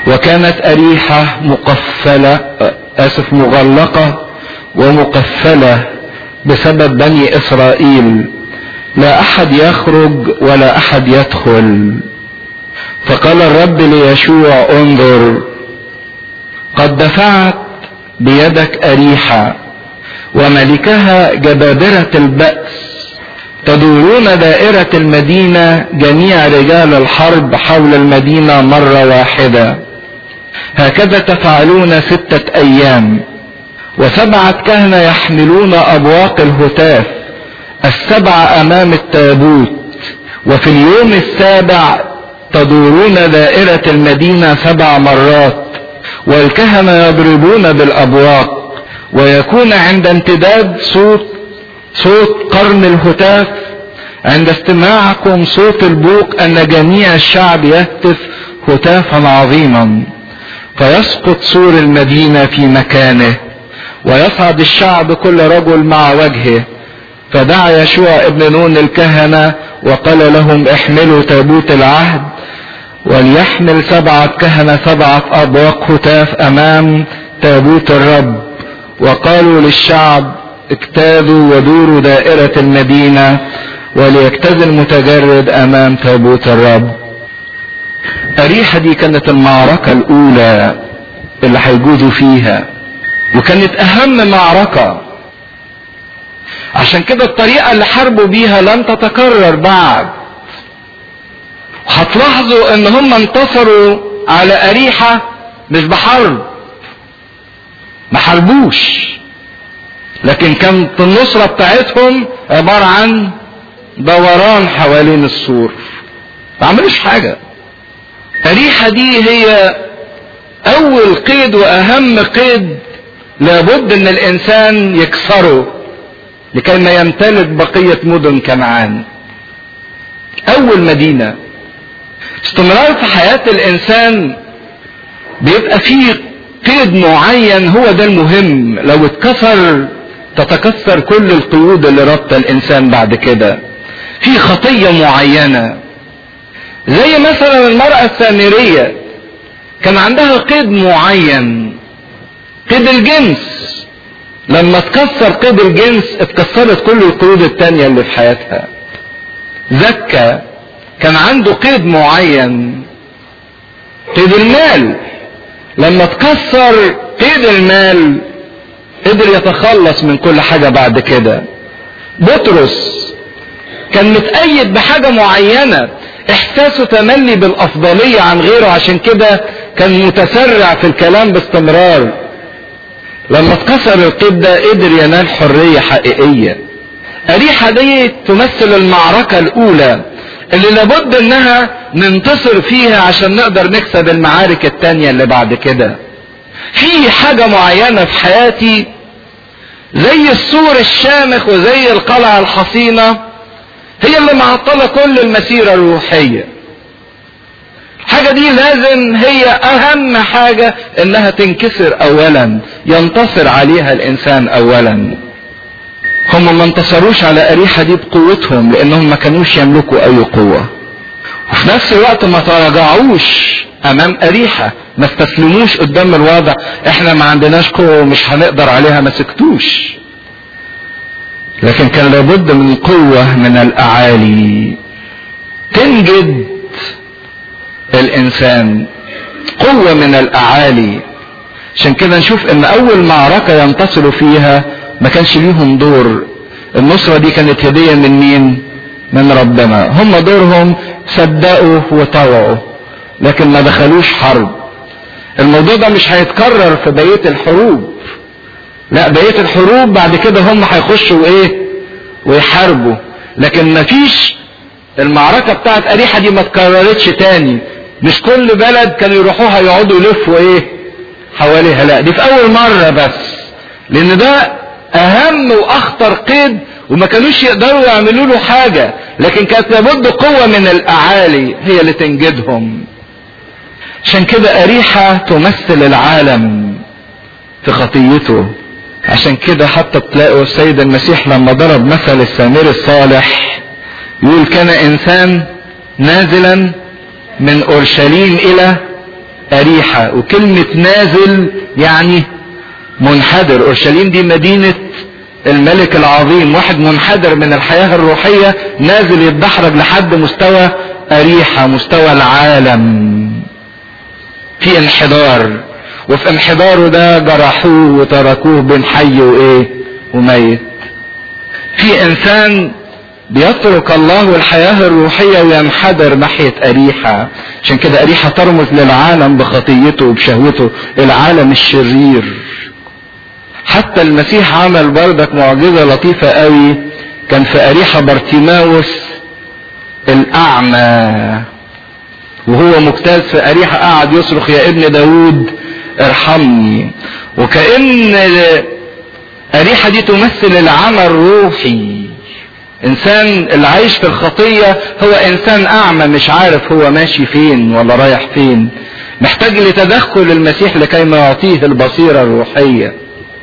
وكانت أريحة مقفلة آسف مغلقة ومقفلة بسبب بني إسرائيل لا أحد يخرج ولا أحد يدخل فقال الرب ليشوع انظر قد دفعت بيدك أريحة وملكها جبابرة البأس تدورون دائرة المدينة جميع رجال الحرب حول المدينة مرة واحدة هكذا تفعلون ستة أيام وسبعة كهنة يحملون أبواق الهتاف السبع أمام التابوت وفي اليوم السابع تدورون دائرة المدينة سبع مرات والكهنة يضربون بالأبواق ويكون عند امتداد صوت صوت قرن الهتاف عند استماعكم صوت البوق أن جميع الشعب يهتف هتافا عظيما فيسقط سور المدينة في مكانه ويصعد الشعب كل رجل مع وجهه فدعا يشوع ابن نون الكهنة وقال لهم احملوا تابوت العهد وليحمل سبعة كهنة سبعة أبواق هتاف أمام تابوت الرب وقالوا للشعب اجتازوا ودوروا دائرة المدينة وليجتاز المتجرد أمام تابوت الرب أريحة دي كانت المعركة الأولى اللي هيجوزوا فيها وكانت أهم معركة عشان كده الطريقة اللي حاربوا بيها لن تتكرر بعد هتلاحظوا ان هم انتصروا على أريحة مش بحرب ما حاربوش لكن كانت النصرة بتاعتهم عبارة عن دوران حوالين السور ما عملوش حاجة أريحة دي هي أول قيد وأهم قيد لابد ان الانسان يكسره لكي ما يمتلك بقية مدن كنعان اول مدينة استمرار في حياة الانسان بيبقى فيه قيد معين هو ده المهم لو اتكسر تتكسر كل القيود اللي ربط الانسان بعد كده في خطية معينة زي مثلا المرأة السامرية كان عندها قيد معين قيد الجنس لما اتكسر قيد الجنس اتكسرت كل القيود التانية اللي في حياتها زكى كان عنده قيد معين قيد المال لما اتكسر قيد المال قدر يتخلص من كل حاجة بعد كده بطرس كان متأيد بحاجة معينة احساسه تملي بالافضلية عن غيره عشان كده كان متسرع في الكلام باستمرار لما اتكسر القيد ده قدر ينال حرية حقيقية أريحة دي تمثل المعركة الأولى اللي لابد انها ننتصر فيها عشان نقدر نكسب المعارك التانية اللي بعد كده في حاجة معينة في حياتي زي السور الشامخ وزي القلعة الحصينة هي اللي معطلة كل المسيرة الروحية الحاجة دي لازم هي اهم حاجة انها تنكسر اولا ينتصر عليها الانسان اولا هم ما انتصروش على اريحة دي بقوتهم لانهم ما كانوش يملكوا اي قوة وفي نفس الوقت ما تراجعوش امام اريحة ما استسلموش قدام الوضع احنا ما عندناش قوة ومش هنقدر عليها ما سكتوش لكن كان لابد من قوة من الاعالي تنجد الانسان قوة من الاعالي عشان كده نشوف ان اول معركة ينتصروا فيها ما كانش ليهم دور النصرة دي كانت هدية من مين من ربنا هم دورهم صدقوا وطوعوا لكن ما دخلوش حرب الموضوع ده مش هيتكرر في بقية الحروب لا بقية الحروب بعد كده هم هيخشوا ايه ويحاربوا لكن مفيش المعركة بتاعت أريحة دي ما اتكررتش تاني مش كل بلد كانوا يروحوها يقعدوا يلفوا ايه حواليها لا دي في اول مرة بس لان ده اهم واخطر قيد وما كانوش يقدروا يعملوا له حاجة لكن كانت لابد قوة من الاعالي هي اللي تنجدهم عشان كده اريحة تمثل العالم في خطيته عشان كده حتى تلاقوا السيد المسيح لما ضرب مثل السامري الصالح يقول كان انسان نازلا من اورشليم الى أريحة وكلمة نازل يعني منحدر أورشليم دي مدينة الملك العظيم واحد منحدر من الحياة الروحية نازل يتدحرج لحد مستوى أريحة مستوى العالم في انحدار وفي انحداره ده جرحوه وتركوه بين حي وايه وميت في انسان بيترك الله والحياة الروحية وينحدر ناحية أريحة عشان كده أريحة ترمز للعالم بخطيته وبشهوته العالم الشرير حتى المسيح عمل بردك معجزة لطيفة قوي كان في أريحة بارتيماوس الأعمى وهو مجتاز في أريحة قعد يصرخ يا ابن داود ارحمني وكأن أريحة دي تمثل العمى الروحي إنسان اللي عايش في الخطية هو إنسان أعمى مش عارف هو ماشي فين ولا رايح فين محتاج لتدخل المسيح لكي ما يعطيه البصيرة الروحية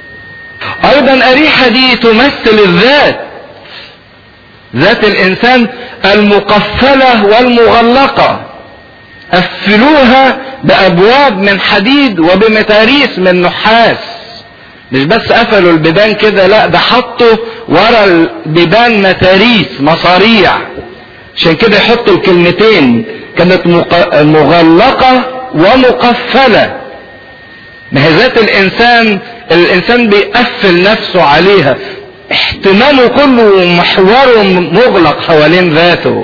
أيضا أريحة دي تمثل الذات ذات الإنسان المقفلة والمغلقة قفلوها بابواب من حديد وبمتاريس من نحاس مش بس قفلوا البيبان كده لا ده حطوا ورا البيبان متاريس مصاريع عشان كده يحطوا الكلمتين كانت مغلقة ومقفلة ما هي ذات الانسان الانسان بيقفل نفسه عليها اهتمامه كله ومحوره مغلق حوالين ذاته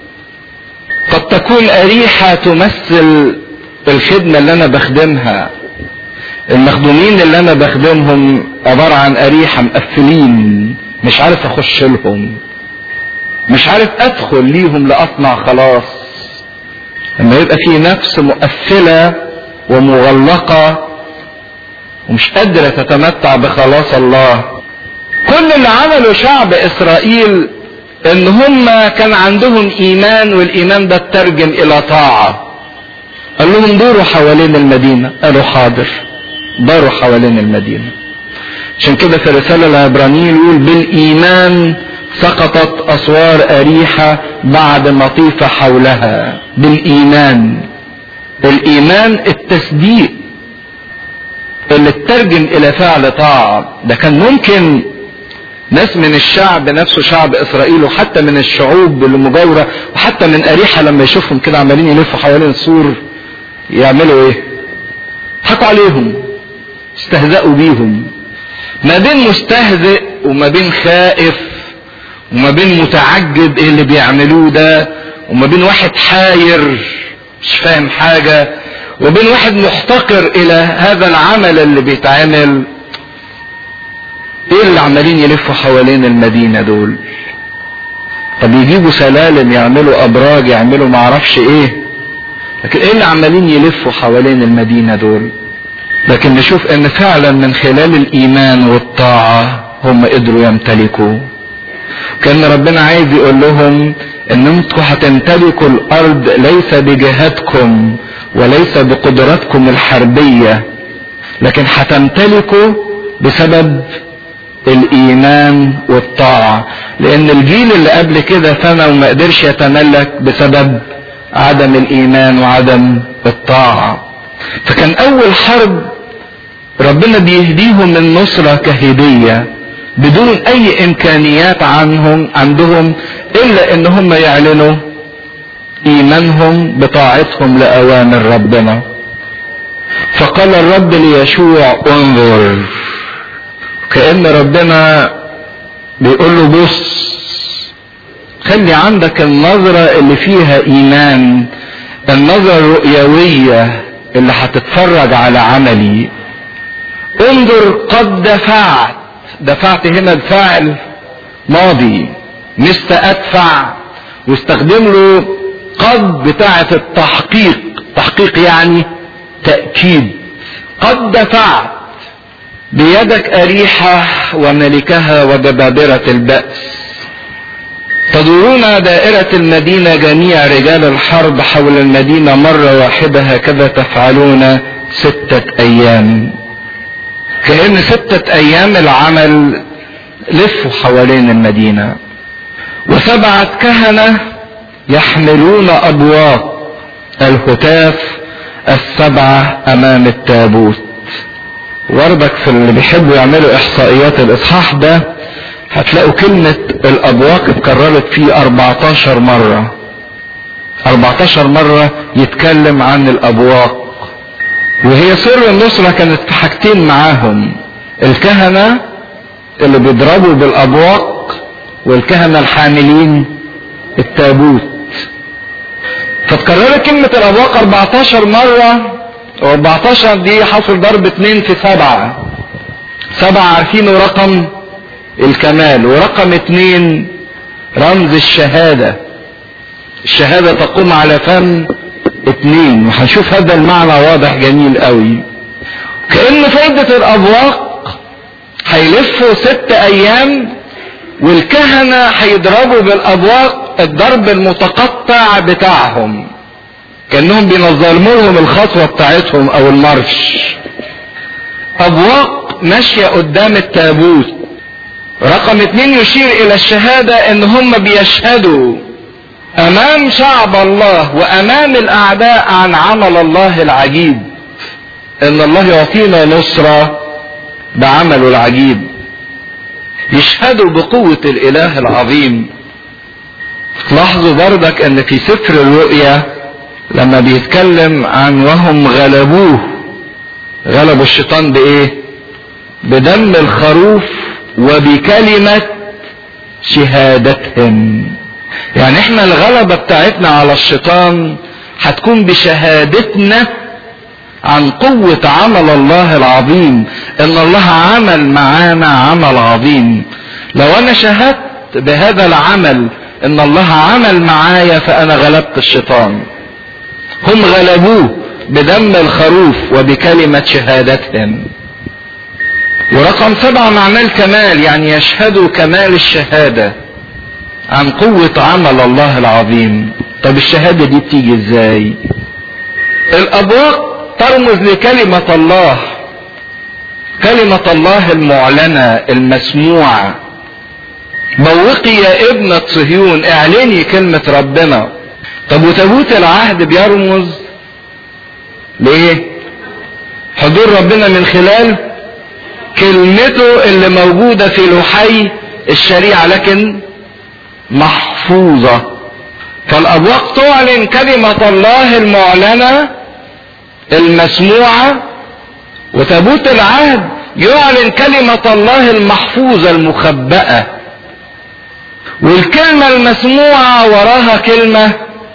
قد تكون أريحة تمثل الخدمة اللي أنا بخدمها المخدومين اللي أنا بخدمهم عبارة عن أريحة مقفلين مش عارف أخش لهم مش عارف أدخل ليهم لأصنع خلاص لما يبقى في نفس مقفلة ومغلقة ومش قادرة تتمتع بخلاص الله كل اللي عمله شعب إسرائيل ان هم كان عندهم ايمان والايمان ده اترجم الى طاعة قال لهم دوروا حوالين المدينة قالوا حاضر داروا حوالين المدينة عشان كده في الرسالة العبرانية يقول بالايمان سقطت اسوار اريحة بعد ما طيف حولها بالايمان الايمان التصديق اللي اترجم الى فعل طاعة ده كان ممكن ناس من الشعب نفسه شعب اسرائيل وحتى من الشعوب اللي مجاورة وحتى من اريحة لما يشوفهم كده عمالين يلفوا حوالين السور يعملوا ايه حكوا عليهم استهزأوا بيهم ما بين مستهزئ وما بين خائف وما بين متعجب ايه اللي بيعملوه ده وما بين واحد حاير مش فاهم حاجة وبين واحد محتقر الى هذا العمل اللي بيتعمل ايه اللي عمالين يلفوا حوالين المدينة دول طب يجيبوا سلالم يعملوا ابراج يعملوا معرفش ايه لكن ايه اللي عمالين يلفوا حوالين المدينة دول لكن نشوف ان فعلا من خلال الايمان والطاعة هم قدروا يمتلكوا كان ربنا عايز يقول لهم ان انتوا هتمتلكوا الارض ليس بجهادكم وليس بقدراتكم الحربية لكن هتمتلكوا بسبب الايمان والطاعة لان الجيل اللي قبل كده فما وما قدرش يتملك بسبب عدم الايمان وعدم الطاعة فكان اول حرب ربنا بيهديهم النصرة كهدية بدون اي امكانيات عنهم عندهم الا ان هم يعلنوا ايمانهم بطاعتهم لاوامر ربنا فقال الرب ليشوع انظر كأن ربنا بيقول له بص خلي عندك النظرة اللي فيها ايمان النظرة الرؤيوية اللي هتتفرج على عملي انظر قد دفعت دفعت هنا الفاعل ماضي مش ادفع واستخدم له قد بتاعة التحقيق تحقيق يعني تأكيد قد دفعت بيدك أريحة وملكها وجبابرة البأس تدورون دائرة المدينة جميع رجال الحرب حول المدينة مرة واحدة هكذا تفعلون ستة أيام كأن ستة أيام العمل لفوا حوالين المدينة وسبعة كهنة يحملون أبواق الهتاف السبعة امام التابوت وردك في اللي بيحبوا يعملوا احصائيات الاصحاح ده هتلاقوا كلمة الابواق اتكررت فيه 14 مرة 14 مرة يتكلم عن الابواق وهي سر النصرة كانت في حاجتين معاهم الكهنة اللي بيضربوا بالابواق والكهنة الحاملين التابوت فتكررت كلمة الابواق 14 مرة و14 دي حصل ضرب اتنين في سبعة سبعة عارفينه رقم الكمال ورقم اتنين رمز الشهادة الشهادة تقوم على فم اتنين وهنشوف هذا المعنى واضح جميل قوي كأن فايدة الأبواق هيلفوا ست أيام والكهنة هيضربوا بالأبواق الضرب المتقطع بتاعهم كأنهم بينظموا لهم الخطوة بتاعتهم أو المارش أبواق ماشية قدام التابوت رقم اتنين يشير إلى الشهادة إن هم بيشهدوا امام شعب الله وامام الاعداء عن عمل الله العجيب ان الله يعطينا نصرة بعمله العجيب يشهدوا بقوة الاله العظيم لاحظوا بردك ان في سفر الرؤيا لما بيتكلم عن وهم غلبوه غلبوا الشيطان بايه بدم الخروف وبكلمة شهادتهم يعني احنا الغلبة بتاعتنا على الشيطان هتكون بشهادتنا عن قوة عمل الله العظيم ان الله عمل معانا عمل عظيم لو انا شهدت بهذا العمل ان الله عمل معايا فانا غلبت الشيطان هم غلبوه بدم الخروف وبكلمة شهادتهم ورقم سبعة معناه الكمال يعني يشهدوا كمال الشهاده عن قوة عمل الله العظيم طب الشهادة دي بتيجي ازاي الابواق ترمز لكلمة الله كلمة الله المعلنة المسموعة بوقي يا ابنة صهيون اعلني كلمة ربنا طب وتابوت العهد بيرمز ليه حضور ربنا من خلال كلمته اللي موجودة في لوحي الشريعة لكن محفوظة فالأبواق تعلن كلمة الله المعلنة المسموعة وتابوت العهد يعلن كلمة الله المحفوظة المخبأة والكلمة المسموعة وراها كلمة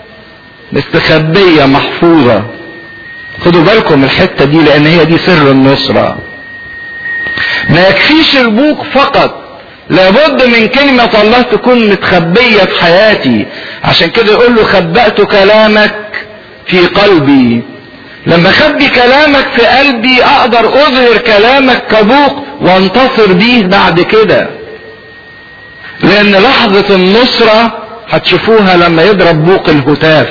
مستخبية محفوظة خدوا بالكم الحتة دي لأن هي دي سر النصرة ما يكفيش البوق فقط لابد من كلمة الله تكون متخبية في حياتي عشان كده يقول له خبأت كلامك في قلبي لما اخبي كلامك في قلبي اقدر اظهر كلامك كبوق وانتصر بيه بعد كده لان لحظة النصرة هتشوفوها لما يضرب بوق الهتاف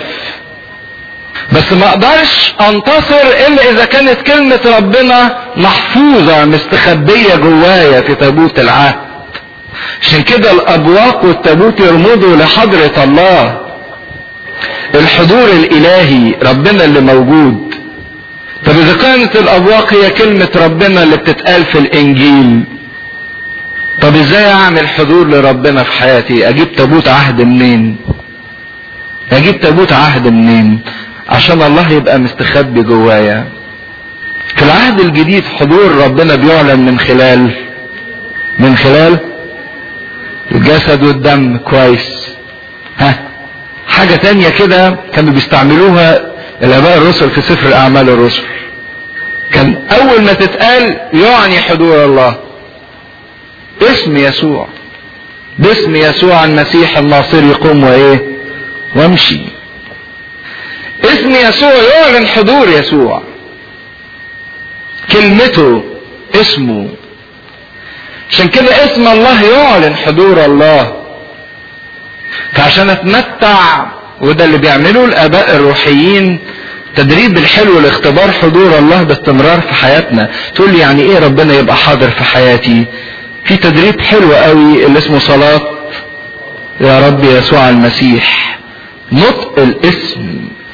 بس ما اقدرش انتصر الا اذا كانت كلمة ربنا محفوظة مستخبية جوايا في تابوت العهد عشان كده الابواق والتابوت يرمزوا لحضرة الله الحضور الالهي ربنا اللي موجود طب اذا كانت الابواق هي كلمة ربنا اللي بتتقال في الانجيل طب ازاي اعمل حضور لربنا في حياتي اجيب تابوت عهد منين اجيب تابوت عهد منين عشان الله يبقى مستخبي جوايا في العهد الجديد حضور ربنا بيعلن من خلال من خلال الجسد والدم كويس ها حاجة تانية كده كانوا بيستعملوها الاباء الرسل في سفر اعمال الرسل كان اول ما تتقال يعني حضور الله اسم يسوع باسم يسوع المسيح الناصري قم وايه وامشي اسم يسوع يعلن حضور يسوع كلمته اسمه عشان كده اسم الله يعلن حضور الله فعشان اتمتع وده اللي بيعملوه الاباء الروحيين تدريب الحلو لاختبار حضور الله باستمرار في حياتنا تقول لي يعني ايه ربنا يبقى حاضر في حياتي في تدريب حلو قوي اللي اسمه صلاة يا رب يسوع المسيح نطق الاسم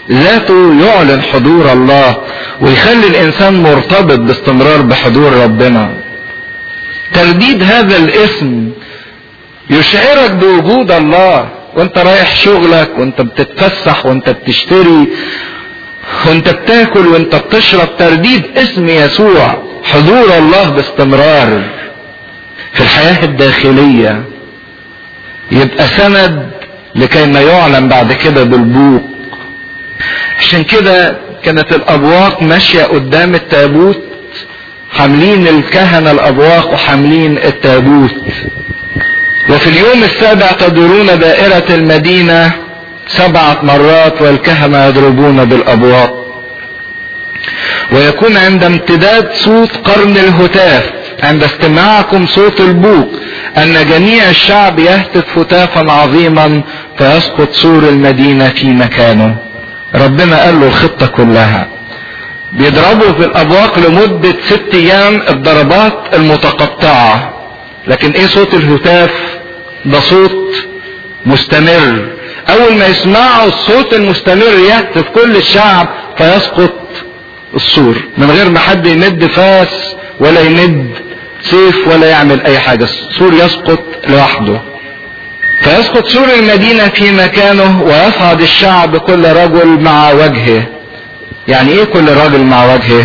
ذاته يعلن حضور الله ويخلي الانسان مرتبط باستمرار بحضور ربنا ترديد هذا الاسم يشعرك بوجود الله وانت رايح شغلك وانت بتتفسح وانت بتشتري وانت بتاكل وانت بتشرب ترديد اسم يسوع حضور الله باستمرار في الحياة الداخلية يبقى سند لكي ما يعلن بعد كده بالبوق عشان كده كانت الابواق ماشية قدام التابوت حاملين الكهنة الابواق وحاملين التابوت وفي اليوم السابع تدورون دائرة المدينة سبعة مرات والكهنة يضربون بالابواق ويكون عند امتداد صوت قرن الهتاف عند استماعكم صوت البوق ان جميع الشعب يهتف هتافا عظيما فيسقط سور المدينة في مكانه ربنا قال له الخطة كلها بيضربوا في الابواق لمدة ست ايام الضربات المتقطعة لكن ايه صوت الهتاف ده صوت مستمر اول ما يسمعوا الصوت المستمر يهتف كل الشعب فيسقط السور من غير ما حد يمد فاس ولا يمد سيف ولا يعمل اي حاجة السور يسقط لوحده فيسقط سور المدينة في مكانه ويصعد الشعب كل رجل مع وجهه يعني ايه كل راجل مع وجهه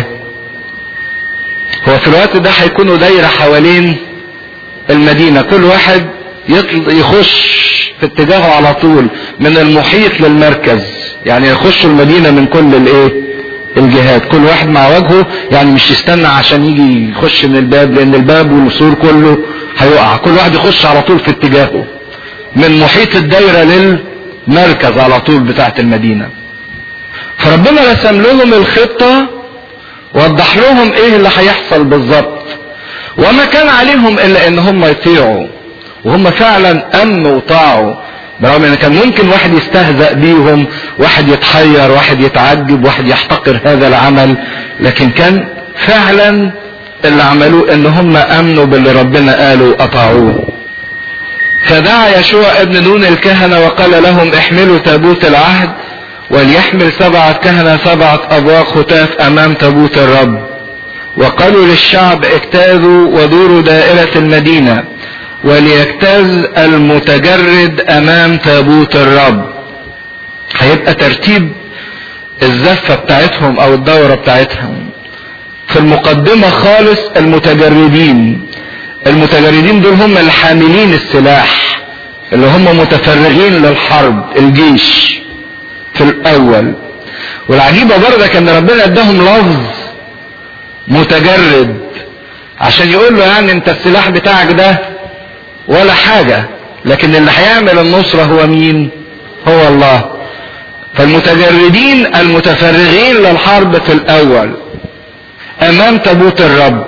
هو في الوقت ده هيكونوا دايرة حوالين المدينة كل واحد يخش في اتجاهه على طول من المحيط للمركز يعني يخش المدينة من كل الايه الجهات كل واحد مع وجهه يعني مش يستنى عشان يجي يخش من الباب لان الباب والسور كله هيقع كل واحد يخش على طول في اتجاهه من محيط الدايرة للمركز على طول بتاعة المدينة فربنا رسم لهم الخطة وضح لهم ايه اللي هيحصل بالظبط وما كان عليهم الا ان هم يطيعوا وهم فعلا امنوا وطاعوا برغم ان كان ممكن واحد يستهزأ بيهم واحد يتحير واحد يتعجب واحد يحتقر هذا العمل لكن كان فعلا اللي عملوه ان هم امنوا باللي ربنا قالوا واطاعوه فدعا يشوع ابن نون الكهنة وقال لهم احملوا تابوت العهد وليحمل سبعة كهنة سبعة أبواق هتاف أمام تابوت الرب وقالوا للشعب اجتازوا ودوروا دائرة المدينة وليجتاز المتجرد أمام تابوت الرب هيبقى ترتيب الزفة بتاعتهم أو الدورة بتاعتهم في المقدمة خالص المتجردين المتجردين دول هم الحاملين السلاح اللي هم متفرغين للحرب الجيش في الاول والعجيبة برضه ان ربنا اداهم لفظ متجرد عشان يقول له يعني انت السلاح بتاعك ده ولا حاجة لكن اللي هيعمل النصرة هو مين هو الله فالمتجردين المتفرغين للحرب في الاول امام تابوت الرب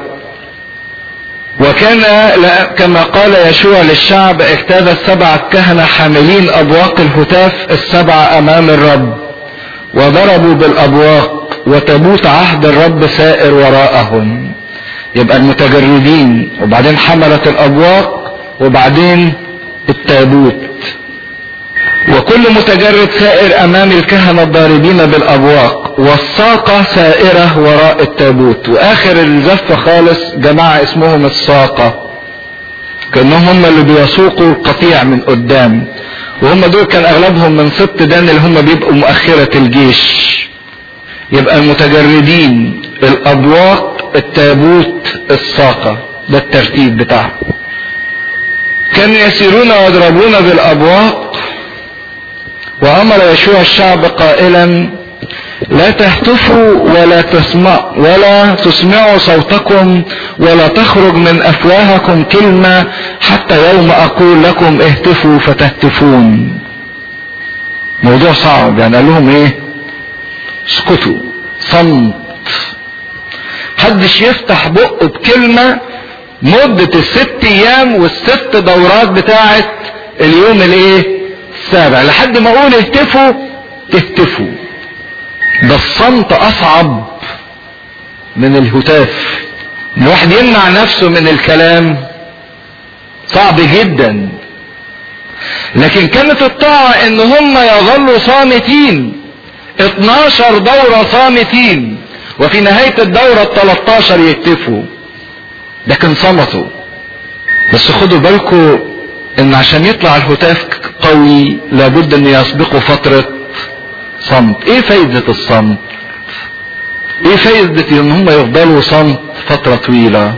وكان كما قال يشوع للشعب اجتاز السبعة كهنة حاملين أبواق الهتاف السبعة أمام الرب وضربوا بالأبواق وتابوت عهد الرب سائر وراءهم يبقى المتجردين وبعدين حملت الأبواق وبعدين التابوت وكل متجرد سائر امام الكهنة الضاربين بالابواق والساقة سائرة وراء التابوت واخر الزفة خالص جماعة اسمهم الساقة كانهم هم اللي بيسوقوا القطيع من قدام وهم دول كان اغلبهم من سبط دان اللي هم بيبقوا مؤخرة الجيش يبقى المتجردين الابواق التابوت الساقة ده الترتيب بتاعهم كانوا يسيرون ويضربون بالابواق وامر يشوع الشعب قائلا لا تهتفوا ولا تسمع ولا تسمعوا صوتكم ولا تخرج من افواهكم كلمه حتى يوم اقول لكم اهتفوا فتهتفون موضوع صعب يعني قال لهم ايه اسكتوا صمت محدش يفتح بقه بكلمه مده الست ايام والست دورات بتاعه اليوم الايه السابع لحد ما اقول اهتفوا تهتفوا ده الصمت اصعب من الهتاف ان الواحد يمنع نفسه من الكلام صعب جدا لكن كانت الطاعة ان هم يظلوا صامتين 12 دورة صامتين وفي نهاية الدورة ال 13 يهتفوا لكن صمتوا بس خدوا بالكم ان عشان يطلع الهتاف قوي لابد ان يسبقوا فترة صمت ايه فايدة الصمت ايه فايدة ان هم يفضلوا صمت فترة طويلة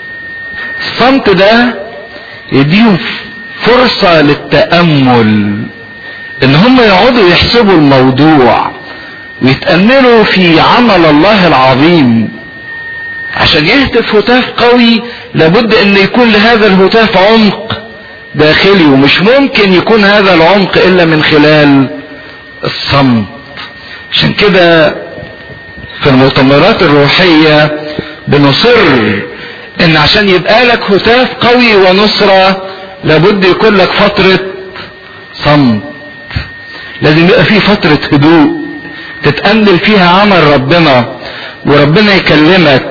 الصمت ده يديهم فرصة للتأمل ان هم يقعدوا يحسبوا الموضوع ويتأملوا في عمل الله العظيم عشان يهتف هتاف قوي لابد ان يكون لهذا الهتاف عمق داخلي ومش ممكن يكون هذا العمق الا من خلال الصمت عشان كده في المؤتمرات الروحية بنصر ان عشان يبقى لك هتاف قوي ونصرة لابد يكون لك فترة صمت لازم يبقى في فترة هدوء تتأمل فيها عمل ربنا وربنا يكلمك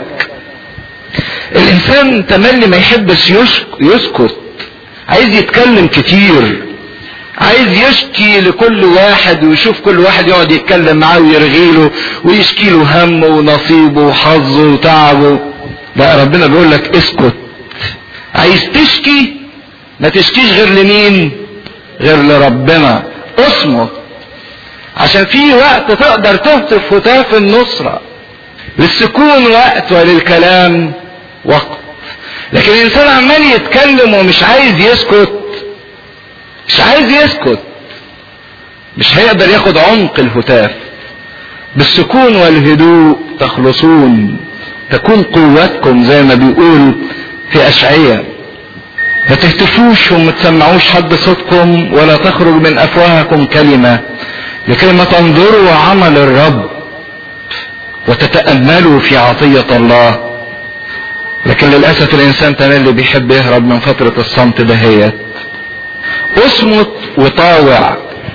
الانسان تملي ما يحبش يسكت عايز يتكلم كتير عايز يشكي لكل واحد ويشوف كل واحد يقعد يتكلم معاه ويرغي له ويشكي له همه ونصيبه وحظه وتعبه لا ربنا بيقول لك اسكت عايز تشكي ما تشكيش غير لمين غير لربنا اصمت عشان في وقت تقدر تهتف هتاف النصرة للسكون وقت وللكلام وقت لكن الانسان عمال يتكلم ومش عايز يسكت مش عايز يسكت مش هيقدر ياخد عمق الهتاف بالسكون والهدوء تخلصون تكون قوتكم زي ما بيقول في اشعية ما تهتفوش وما تسمعوش حد صوتكم ولا تخرج من افواهكم كلمة لكي ما تنظروا عمل الرب وتتأملوا في عطية الله لكن للأسف الإنسان تملي بيحب يهرب من فترة الصمت دهيت اصمت وطاوع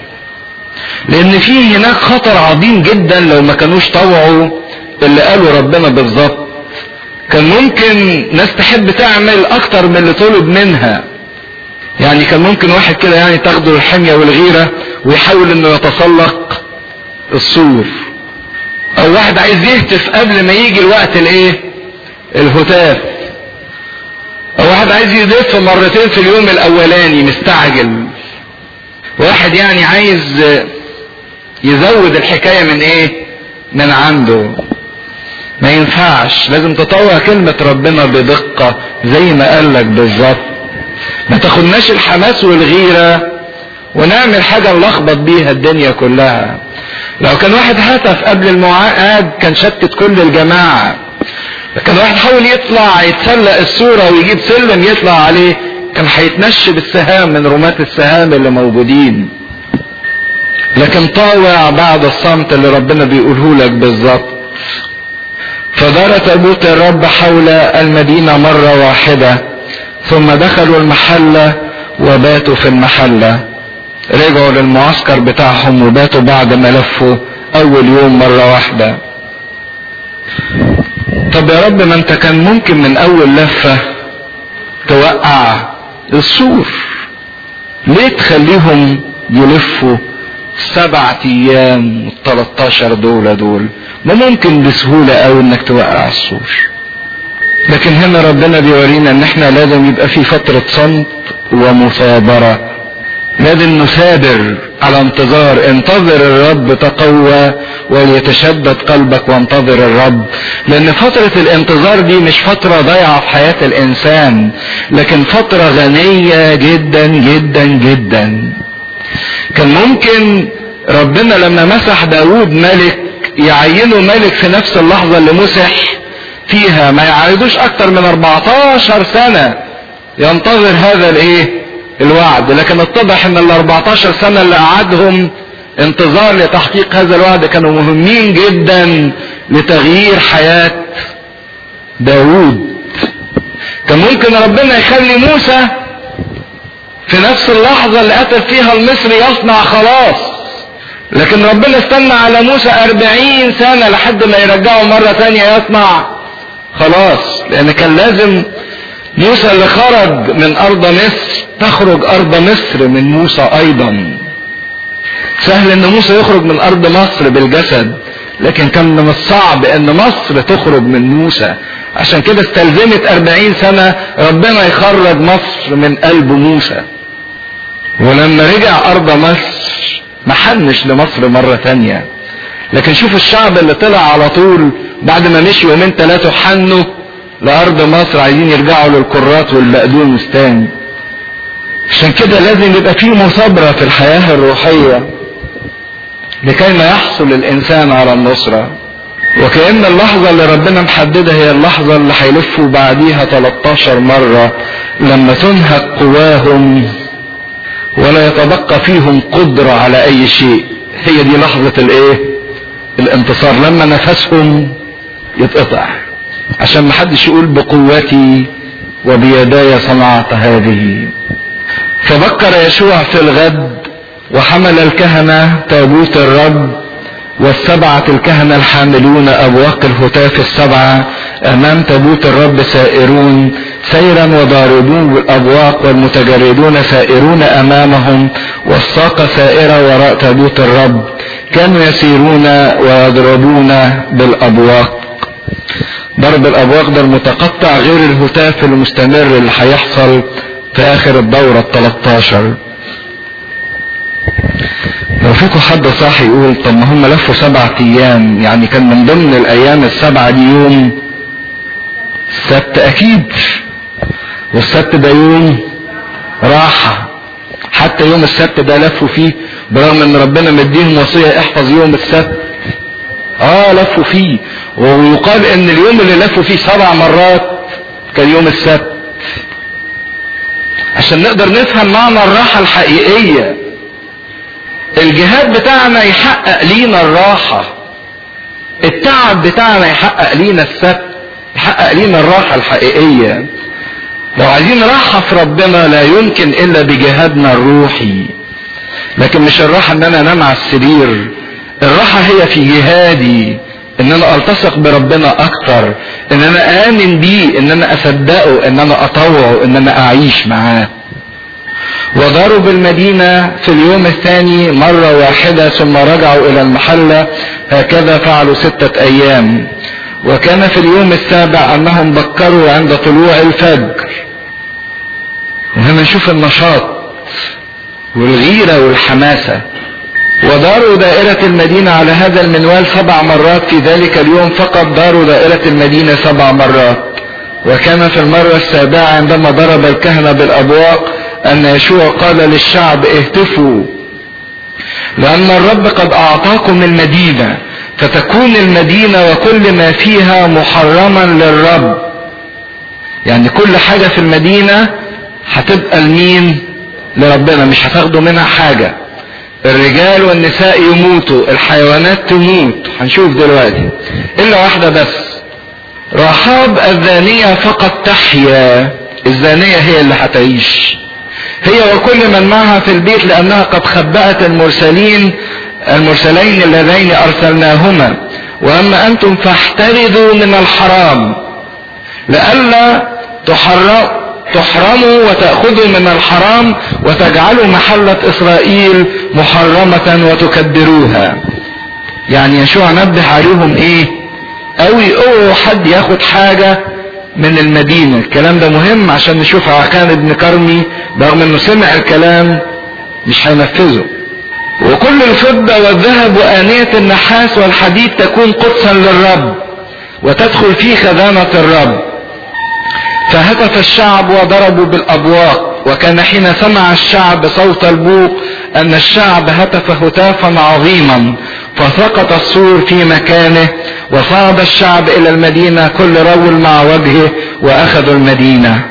لأن في هناك خطر عظيم جدا لو ما كانوش طوعوا اللي قاله ربنا بالظبط كان ممكن ناس تحب تعمل أكتر من اللي طلب منها يعني كان ممكن واحد كده يعني تاخده الحمية والغيرة ويحاول انه يتسلق السور او واحد عايز يهتف قبل ما يجي الوقت الايه الهتاف او واحد عايز يلف مرتين في اليوم الاولاني مستعجل واحد يعني عايز يزود الحكاية من ايه من عنده ما ينفعش لازم تطوع كلمة ربنا بدقة زي ما قالك بالظبط ما تاخدناش الحماس والغيرة ونعمل حاجة نلخبط بيها الدنيا كلها لو كان واحد هتف قبل المعاد كان شتت كل الجماعة لكن واحد حاول يطلع يتسلق الصورة ويجيب سلم يطلع عليه كان هيتنش بالسهام من رماة السهام اللي موجودين لكن طاوع بعد الصمت اللي ربنا بيقوله لك بالظبط فدار تابوت الرب حول المدينة مرة واحدة ثم دخلوا المحلة وباتوا في المحلة رجعوا للمعسكر بتاعهم وباتوا بعد ما لفوا اول يوم مرة واحدة طب يا رب ما انت كان ممكن من اول لفة توقع السور ليه تخليهم يلفوا سبعة ايام والتلاتاشر دول دول ما ممكن بسهولة او انك توقع السور لكن هنا ربنا بيورينا ان احنا لازم يبقى في فترة صمت ومثابرة لازم نثابر على انتظار انتظر الرب تقوى وليتشدد قلبك وانتظر الرب لان فترة الانتظار دي مش فترة ضايعة في حياة الانسان لكن فترة غنية جدا جدا جدا كان ممكن ربنا لما مسح داود ملك يعينه ملك في نفس اللحظة اللي مسح فيها ما يعيدوش اكتر من 14 سنة ينتظر هذا الايه الوعد لكن اتضح ان ال 14 سنة اللي قعدهم انتظار لتحقيق هذا الوعد كانوا مهمين جدا لتغيير حياة داوود كان ممكن ربنا يخلي موسى في نفس اللحظة اللي قتل فيها المصري يصنع خلاص لكن ربنا استنى على موسى أربعين سنة لحد ما يرجعه مرة تانية يصنع خلاص لأن كان لازم موسى اللي خرج من أرض مصر تخرج أرض مصر من موسى أيضا سهل ان موسى يخرج من ارض مصر بالجسد لكن كان من الصعب ان مصر تخرج من موسى عشان كده استلزمت أربعين سنة ربنا يخرج مصر من قلب موسى ولما رجع أرض مصر ما حنش لمصر مرة تانية لكن شوف الشعب اللي طلع على طول بعد ما مشي يومين ثلاثة حنوا لأرض مصر عايزين يرجعوا للكرات والبقدونس تاني عشان كده لازم يبقى في مثابرة في الحياة الروحية لكي ما يحصل الإنسان على النصرة وكأن اللحظة اللي ربنا محددها هي اللحظة اللي هيلفوا بعديها 13 مرة لما تنهك قواهم ولا يتبقى فيهم قدرة على أي شيء هي دي لحظة الإيه؟ الانتصار لما نفسهم يتقطع عشان محدش يقول بقوتي وبيداي صنعت هذه فبكر يشوع في الغد وحمل الكهنة تابوت الرب والسبعة الكهنة الحاملون أبواق الهتاف السبعة أمام تابوت الرب سائرون سيرا وضاربون بالأبواق والمتجردون سائرون أمامهم والساقة سائرة وراء تابوت الرب كانوا يسيرون ويضربون بالأبواق ضرب الأبواق ده المتقطع غير الهتاف المستمر اللي هيحصل في آخر الدورة ال 13 لو فيكم حد صاحي يقول طب ما هم لفوا سبعة ايام يعني كان من ضمن الايام السبعة دي يوم السبت اكيد والسبت ده يوم راحة حتى يوم السبت ده لفوا فيه برغم ان ربنا مديهم وصية احفظ يوم السبت اه لفوا فيه ويقال ان اليوم اللي لفوا فيه سبع مرات كان يوم السبت عشان نقدر نفهم معنى الراحة الحقيقية الجهاد بتاعنا يحقق لينا الراحة التعب بتاعنا يحقق لينا السبت يحقق لينا الراحة الحقيقية لو عايزين راحة في ربنا لا يمكن إلا بجهادنا الروحي لكن مش الراحة إن أنا أنام على السرير الراحة هي في جهادي إن أنا ألتصق بربنا أكتر إن أنا آمن بيه إن أنا أصدقه إن أنا أطوعه إن أنا أعيش معاه وداروا بالمدينة في اليوم الثاني مرة واحدة ثم رجعوا إلى المحلة هكذا فعلوا ستة أيام وكان في اليوم السابع أنهم بكروا عند طلوع الفجر وهنا نشوف النشاط والغيرة والحماسة وداروا دائرة المدينة على هذا المنوال سبع مرات في ذلك اليوم فقط داروا دائرة المدينة سبع مرات وكان في المرة السابعة عندما ضرب الكهنة بالأبواق أن يشوع قال للشعب اهتفوا لأن الرب قد أعطاكم المدينة فتكون المدينة وكل ما فيها محرما للرب يعني كل حاجة في المدينة هتبقى لمين لربنا مش هتاخدوا منها حاجة الرجال والنساء يموتوا الحيوانات تموت هنشوف دلوقتي إلا واحدة بس رحاب الزانية فقط تحيا الزانية هي اللي هتعيش هي وكل من معها في البيت لأنها قد خبأت المرسلين المرسلين اللذين أرسلناهما وأما أنتم فاحترزوا من الحرام لئلا تحرم تحرموا وتأخذوا من الحرام وتجعلوا محلة إسرائيل محرمة وتكبروها يعني يشوع نبه عليهم ايه قوي اوعوا حد ياخد حاجة من المدينة الكلام ده مهم عشان نشوف عكان ابن كرمي رغم انه سمع الكلام مش هينفذه وكل الفضة والذهب وآنية النحاس والحديد تكون قدسا للرب وتدخل في خزانة الرب فهتف الشعب وضربوا بالأبواق وكان حين سمع الشعب صوت البوق أن الشعب هتف هتافا عظيما فسقط السور في مكانه وصعد الشعب إلى المدينة كل رجل مع وجهه وأخذوا المدينة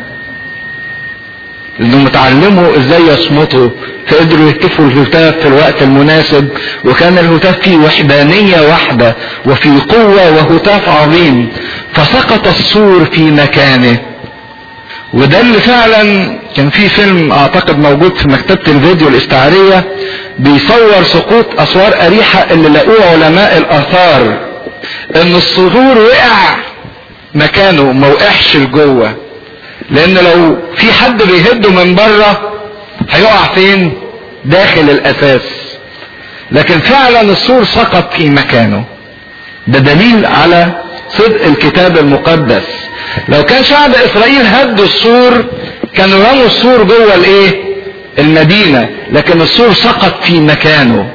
انهم اتعلموا ازاي يصمتوا فقدروا يهتفوا الهتاف في الوقت المناسب وكان الهتاف فيه وحدانية واحدة وفي قوة وهتاف عظيم فسقط السور في مكانه وده اللي فعلا كان في فيلم اعتقد موجود في مكتبة الفيديو الاستعارية بيصور سقوط اسوار اريحة اللي لقوه علماء الاثار ان السطور وقع مكانه ما وقعش لجوه لان لو في حد بيهده من بره هيقع فين داخل الاساس لكن فعلا السور سقط في مكانه ده دليل على صدق الكتاب المقدس لو كان شعب اسرائيل هدوا السور كانوا رموا السور جوه الايه المدينه لكن السور سقط في مكانه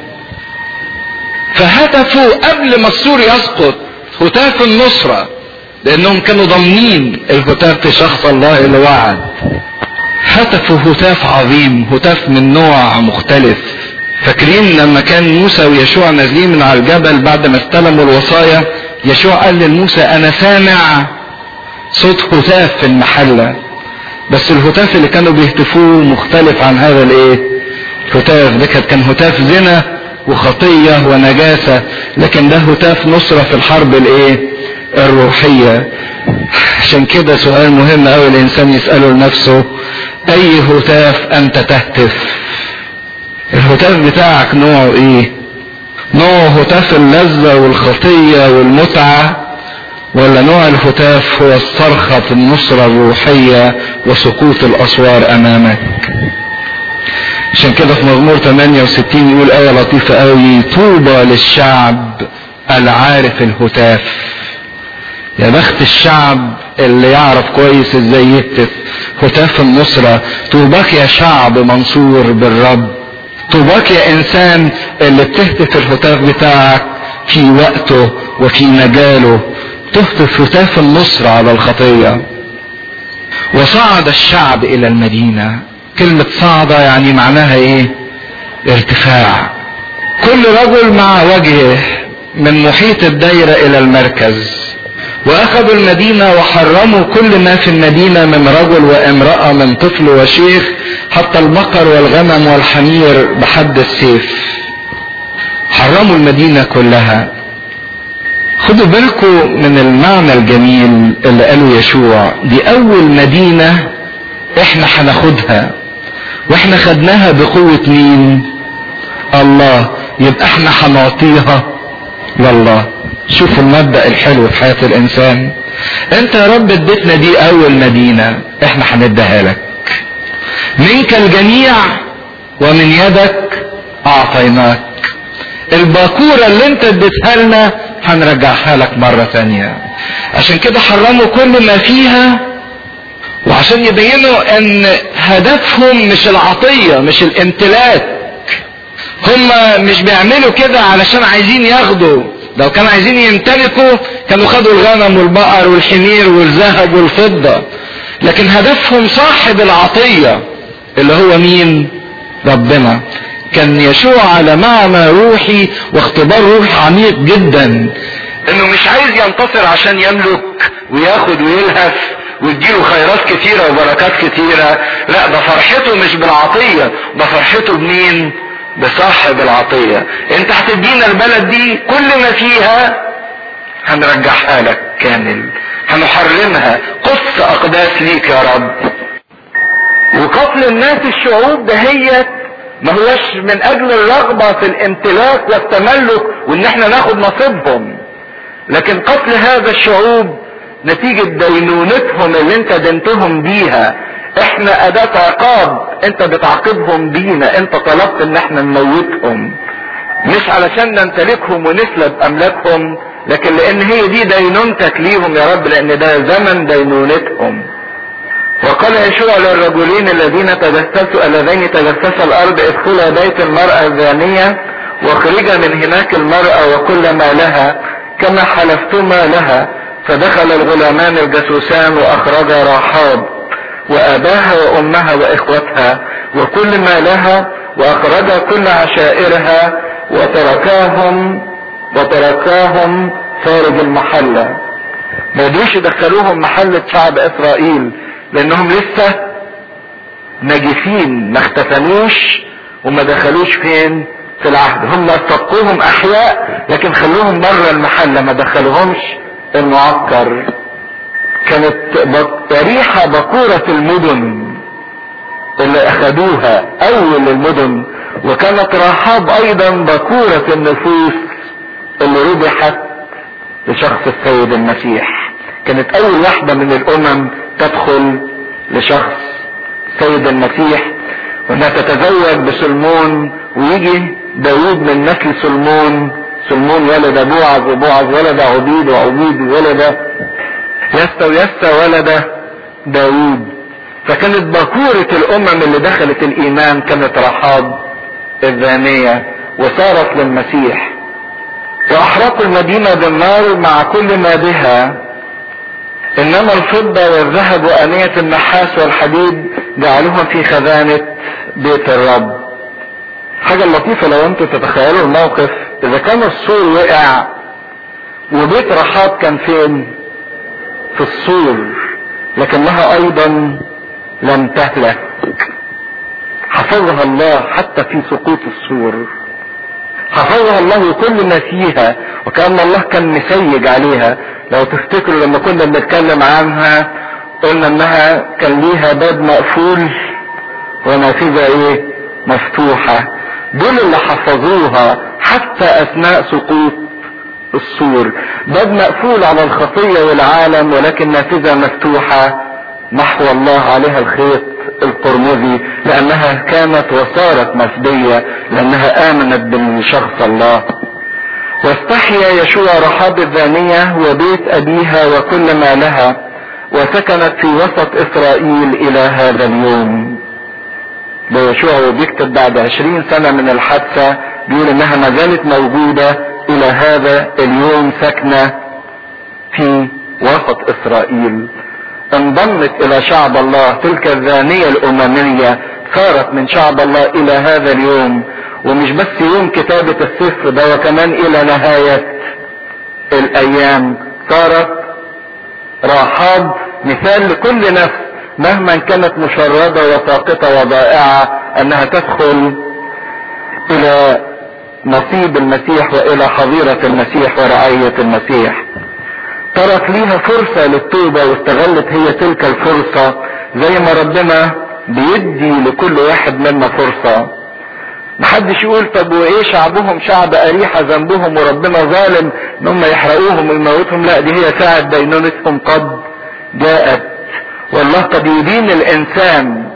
فهتفوا قبل ما السور يسقط هتاف النصره لانهم كانوا ضامنين الهتاف في شخص الله اللي وعد هتفوا هتاف عظيم هتاف من نوع مختلف فاكرين لما كان موسى ويشوع نازلين من على الجبل بعد ما استلموا الوصايا يشوع قال لموسى انا سامع صوت هتاف في المحله بس الهتاف اللي كانوا بيهتفوه مختلف عن هذا الايه هتاف ده كان هتاف زنا وخطيه ونجاسه لكن ده هتاف نصره في الحرب الايه الروحيه عشان كده سؤال مهم قوي الانسان يساله لنفسه اي هتاف انت تهتف الهتاف بتاعك نوعه ايه نوع هتاف اللذة والخطية والمتعة ولا نوع الهتاف هو الصرخة في النصرة الروحية وسقوط الأسوار أمامك عشان كده في مزمور 68 يقول آية لطيفة قوي طوبى للشعب العارف الهتاف يا بخت الشعب اللي يعرف كويس ازاي يهتف هتاف النصرة طوباك يا شعب منصور بالرب طوباك يا انسان اللي بتهتف الهتاف بتاعك في وقته وفي مجاله تهتف هتاف النصر على الخطية وصعد الشعب الى المدينة كلمة صعد يعني معناها ايه ارتفاع كل رجل مع وجهه من محيط الدايرة الى المركز واخذوا المدينة وحرموا كل ما في المدينة من رجل وامرأة من طفل وشيخ حتى البقر والغنم والحمير بحد السيف حرموا المدينة كلها خدوا بالكم من المعنى الجميل اللي قاله يشوع دي اول مدينة احنا هناخدها واحنا خدناها بقوة مين الله يبقى احنا هنعطيها لله شوفوا المبدأ الحلو في حياة الانسان انت يا رب اديتنا دي اول مدينة احنا هنديها لك منك الجميع ومن يدك اعطيناك الباكورة اللي انت اديتها لنا هنرجعها لك مرة تانية عشان كده حرموا كل ما فيها وعشان يبينوا ان هدفهم مش العطية مش الامتلاك هم مش بيعملوا كده علشان عايزين ياخدوا لو كانوا عايزين يمتلكوا كانوا خدوا الغنم والبقر والحمير والذهب والفضة لكن هدفهم صاحب العطية اللي هو مين ربنا كان يشوع على معنى روحي واختبار روحي عميق جدا انه مش عايز ينتصر عشان يملك وياخد ويلهف ويديله خيرات كتيرة وبركات كتيرة لا ده فرحته مش بالعطية ده فرحته بمين بصاحب العطية انت هتدينا البلد دي كل ما فيها هنرجعها لك كامل هنحرمها قص اقداس ليك يا رب وقتل الناس الشعوب دهيت ما هوش من اجل الرغبة في الامتلاك والتملك وان احنا ناخد نصيبهم لكن قتل هذا الشعوب نتيجة دينونتهم اللي انت دنتهم بيها احنا اداة عقاب انت بتعاقبهم بينا انت طلبت ان احنا نموتهم مش علشان نمتلكهم ونسلب املاكهم لكن لان هي دي دينونتك ليهم يا رب لان ده زمن دينونتهم وقال يشوع للرجلين الذين تجسسوا اللذين تجسس الارض ادخلا بيت المرأة الزانية واخرجا من هناك المرأة وكل ما لها كما حلفتما لها فدخل الغلامان الجاسوسان واخرجا راحاب واباها وامها واخوتها وكل ما لها واخرجا كل عشائرها وتركاهم وتركاهم خارج المحلة ما يدوش يدخلوهم محلة شعب اسرائيل لانهم لسه نجسين ما اختفنوش وما دخلوش فين في العهد هم سبقوهم احياء لكن خلوهم بره المحلة ما دخلوهمش المعسكر كانت ريحة بقورة المدن اللي اخدوها اول المدن وكانت رحاب ايضا بقورة النفوس اللي ربحت لشخص السيد المسيح كانت اول واحدة من الامم تدخل لشخص سيد المسيح وانها تتزوج بسلمون ويجي داود من نسل سلمون سلمون ولد بوعز وبوعز ولد عبيد وعبيد ولد يسى ويسى ولد داود فكانت باكورة الامم اللي دخلت الايمان كانت رحاب الزانية وصارت للمسيح واحرقوا المدينة بالنار مع كل ما بها انما الفضة والذهب وانية النحاس والحديد جعلوهم في خزانة بيت الرب حاجة لطيفة لو انتوا تتخيلوا الموقف اذا كان السور وقع وبيت رحاب كان فين في السور لكنها ايضا لم تهلك حفظها الله حتى في سقوط السور حفظها الله كل ما فيها وكأن الله كان مسيج عليها لو تفتكروا لما كنا بنتكلم عنها قلنا انها كان ليها باب مقفول ونافذة ايه مفتوحة دول اللي حفظوها حتى اثناء سقوط السور باب مقفول على الخطية والعالم ولكن نافذة مفتوحة نحو الله عليها الخيط القرمزي لانها كانت وصارت مفدية لانها امنت بشخص الله واستحيا يشوع رحاب الزانية وبيت ابيها وكل ما لها وسكنت في وسط اسرائيل الى هذا اليوم ده يشوع بيكتب بعد عشرين سنة من الحادثة بيقول انها ما زالت موجودة الى هذا اليوم ساكنة في وسط اسرائيل انضمت الى شعب الله تلك الزانية الاممية صارت من شعب الله الى هذا اليوم ومش بس يوم كتابة السفر ده وكمان الى نهاية الايام صارت راحاب مثال لكل نفس مهما كانت مشردة وساقطة وضائعة انها تدخل الى نصيب المسيح والى حظيرة المسيح ورعاية المسيح ترك ليها فرصة للتوبة واستغلت هي تلك الفرصة زي ما ربنا بيدي لكل واحد منا فرصة محدش يقول طب وايه شعبهم شعب اريحة ذنبهم وربنا ظالم ان هم يحرقوهم ويموتهم لا دي هي ساعة دينونتهم قد جاءت والله قد يدين الانسان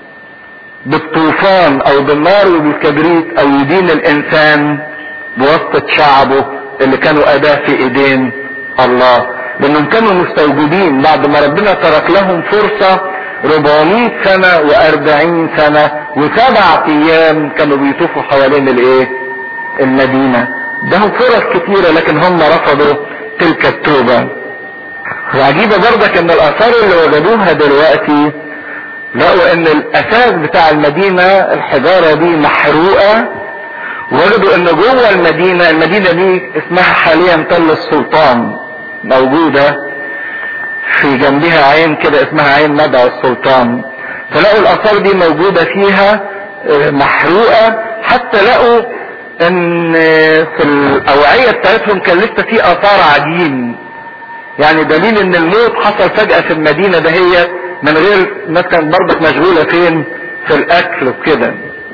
بالطوفان او بالنار وبالكبريت او يدين الانسان بواسطة شعبه اللي كانوا اداة في ايدين الله لانهم كانوا مستوجبين بعد ما ربنا ترك لهم فرصة 400 سنة و40 سنة وسبع ايام كانوا بيطوفوا حوالين الايه المدينة لهم فرص كتيرة لكن هم رفضوا تلك التوبة وعجيبة برضك ان الاثار اللي وجدوها دلوقتي لقوا ان الاساس بتاع المدينة الحجارة دي محروقة وجدوا ان جوه المدينة المدينة دي اسمها حاليا تل السلطان موجودة في جنبها عين كده اسمها عين مدعى السلطان فلقوا الاثار دي موجودة فيها محروقة حتى لقوا ان في الاوعية بتاعتهم كان لسه في اثار عجين يعني دليل ان الموت حصل فجأة في المدينة دهيت من غير الناس كانت برضك مشغولة فين في الاكل وكده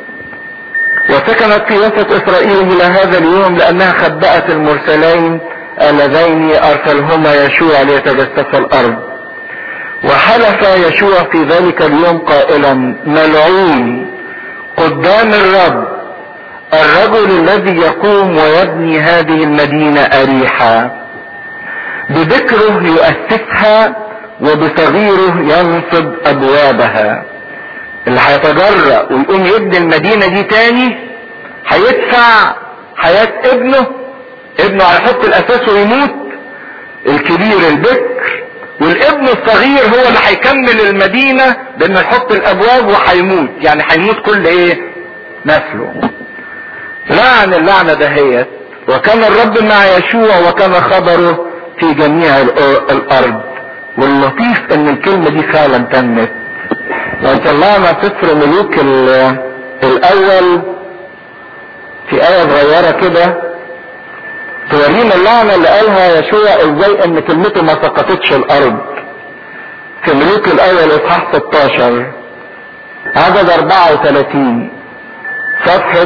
وسكنت في وسط اسرائيل الى هذا اليوم لانها خبأت المرسلين اللذين ارسلهما يشوع ليتجسس الارض وحلف يشوع في ذلك اليوم قائلا ملعون قدام الرب الرجل الذي يقوم ويبني هذه المدينة اريحا بذكره يؤسسها وبصغيره ينصب ابوابها اللي هيتجرأ ويقوم يبني المدينة دي تاني هيدفع حياة ابنه ابنه هيحط الاساس ويموت الكبير البكر والابن الصغير هو اللي هيكمل المدينة بانه يحط الابواب وهيموت يعني هيموت كل ايه نسله لعن اللعنة دهيت وكان الرب مع يشوع وكان خبره في جميع الارض واللطيف ان الكلمة دي فعلا تمت لو طلعنا سفر ملوك الاول في آية صغيرة كده تورينا اللعنة اللي قالها يشوع ازاي ان كلمته ما سقطتش الارض في ملوك الاول اصحاح 16 عدد 34 صفحة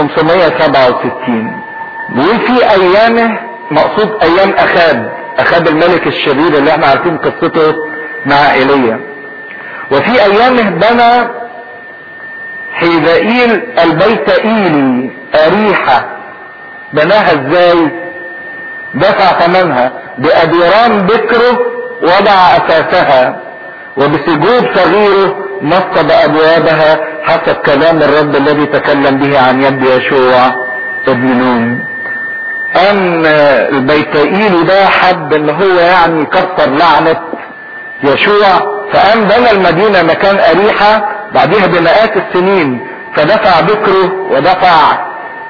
567 بيقول في ايامه مقصود ايام اخاب اخاب الملك الشرير اللي احنا عارفين قصته مع ايليا وفي ايامه بنى حيزائيل البيتائيلي أريحة بناها ازاي دفع ثمنها بأديران بكره وضع أساسها وبسجود صغيره نصب أبوابها حسب كلام الرب الذي تكلم به عن يد يشوع ابن نون أم البيتائيلي ده حب ان هو يعني يكسر لعنة يشوع فقام بنى المدينة مكان أريحة بعدها بمئات السنين فدفع بكره ودفع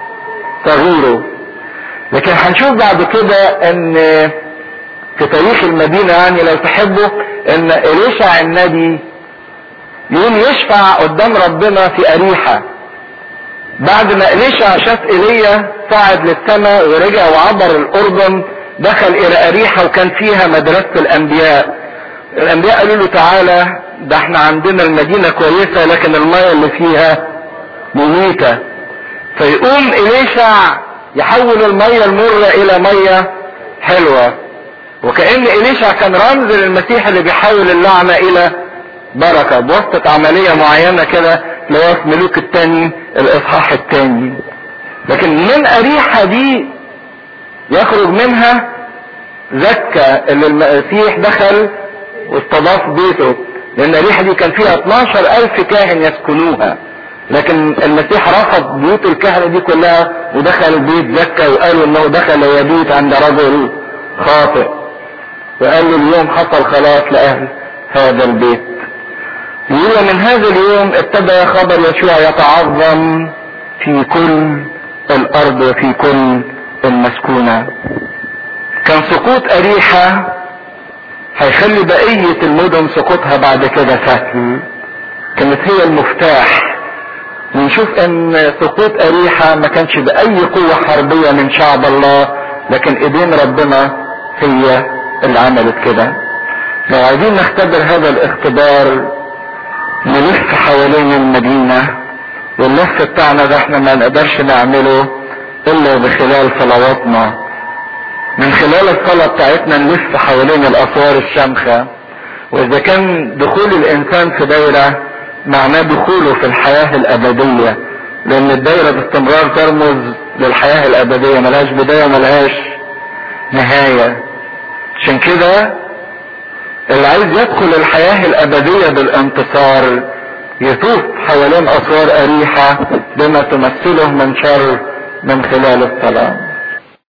صغيره لكن هنشوف بعد كده ان في تاريخ المدينة يعني لو تحبوا ان إليشع النبي يقوم يشفع قدام ربنا في أريحة بعد ما إليشع شاف إيليا صعد للسماء ورجع وعبر الأردن دخل إلى أريحة وكان فيها مدرسة الأنبياء الأنبياء قالوا له تعالى ده احنا عندنا المدينة كويسة لكن المية اللي فيها مميتة فيقوم إليشع يحول المية المرة إلى مية حلوة وكأن إليشع كان رمز للمسيح اللي بيحول اللعنة إلى بركة بواسطة عملية معينة كده اللي هو في ملوك التاني الإصحاح التاني لكن من أريحة دي يخرج منها زكى اللي المسيح دخل واستضاف بيته لأن أريحة دي كان فيها 12 ألف كاهن يسكنوها لكن المسيح رفض بيوت الكهنة دي كلها ودخل بيت زكى وقالوا انه دخل يبيت عند رجل خاطئ وقال له اليوم حصل خلاص لأهل هذا البيت يقول من هذا اليوم ابتدى خبر يشوع يتعظم في كل الارض وفي كل المسكونة كان سقوط اريحة هيخلي بقية المدن سقوطها بعد كده سهل كانت هي المفتاح ونشوف ان سقوط اريحة ما كانش باي قوة حربية من شعب الله لكن ايدين ربنا هي اللي عملت كده لو عايزين نختبر هذا الاختبار نلف حوالين المدينة واللف بتاعنا ده احنا ما نقدرش نعمله الا بخلال صلواتنا من خلال الصلاة بتاعتنا نلف حوالين الاسوار الشامخة واذا كان دخول الانسان في دايرة معناه دخوله في الحياة الابدية لان الدايرة باستمرار ترمز للحياة الابدية ملهاش بداية ملهاش نهاية عشان كده اللي عايز يدخل الحياة الابدية بالانتصار يطوف حوالين اسوار اريحة بما تمثله من شر من خلال الصلاة